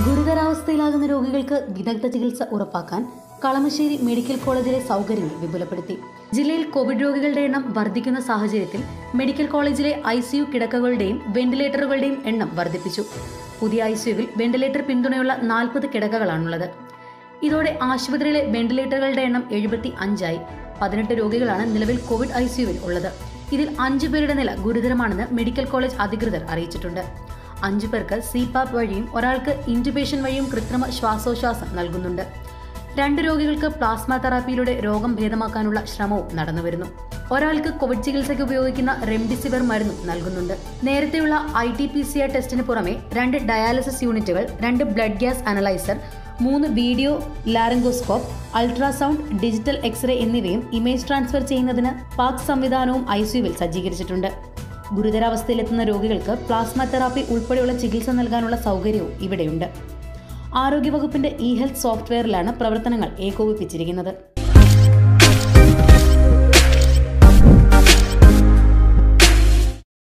ഗുരുതരാവസ്ഥയിലാകുന്ന രോഗികൾക്ക് വിദഗ്ധ ചികിത്സ ഉറപ്പാക്കാൻ കളമശ്ശേരി മെഡിക്കൽ കോളേജിലെ സൗകര്യങ്ങൾ വിപുലപ്പെടുത്തി ജില്ലയിൽ കോവിഡ് രോഗികളുടെ എണ്ണം വർദ്ധിക്കുന്ന സാഹചര്യത്തിൽ മെഡിക്കൽ കോളേജിലെ ഐ സിയു കിടക്കകളുടെയും വെന്റിലേറ്ററുകളുടെയും എണ്ണം വർദ്ധിപ്പിച്ചു പുതിയ ഐ സിയുവിൽ വെന്റിലേറ്റർ പിന്തുണയുള്ള നാൽപ്പത് കിടക്കകളാണുള്ളത് ഇതോടെ ആശുപത്രിയിലെ വെന്റിലേറ്ററുകളുടെ എണ്ണം എഴുപത്തി അഞ്ചായി പതിനെട്ട് രോഗികളാണ് നിലവിൽ കോവിഡ് ഐ സിയുവിൽ ഉള്ളത് ഇതിൽ അഞ്ചു പേരുടെ നില ഗുരുതരമാണെന്ന് മെഡിക്കൽ കോളേജ് അധികൃതർ അറിയിച്ചിട്ടുണ്ട് അഞ്ചു പേർക്ക് സിപാപ്പ് വഴിയും ഒരാൾക്ക് ഇൻറ്റുബേഷൻ വഴിയും കൃത്രിമ ശ്വാസോച്ഛ്വാസം നൽകുന്നുണ്ട് രണ്ട് രോഗികൾക്ക് പ്ലാസ്മ തെറാപ്പിയിലൂടെ രോഗം ഭേദമാക്കാനുള്ള ശ്രമവും നടന്നുവരുന്നു ഒരാൾക്ക് കോവിഡ് ചികിത്സയ്ക്ക് ഉപയോഗിക്കുന്ന റെംഡിസിവിർ മരുന്നും നൽകുന്നുണ്ട് നേരത്തെയുള്ള I T P C R ടെസ്റ്റിന് പുറമെ രണ്ട് ഡയാലിസിസ് യൂണിറ്റുകൾ രണ്ട് ബ്ലഡ് ഗ്യാസ് അനലൈസർ മൂന്ന് video laryngoscope ultrasound digital X ray എന്നിവയും ഇമേജ് ട്രാൻസ്ഫർ ചെയ്യുന്നതിന് പാക് സംവിധാനവും ഐ സിയുവിൽ സജ്ജീകരിച്ചിട്ടുണ്ട് ഗുരുതരാവസ്ഥയിലെത്തുന്ന രോഗികൾക്ക് പ്ലാസ്മ തെറാപ്പി ഉൾപ്പെടെയുള്ള ചികിത്സ നൽകാനുള്ള സൗകര്യവും ഇവിടെയുണ്ട് ആരോഗ്യവകുപ്പിന്റെ ഇ ഹെൽത്ത് സോഫ്റ്റ്വെയറിലാണ് പ്രവർത്തനങ്ങൾ ഏകോപിപ്പിച്ചിരിക്കുന്നത്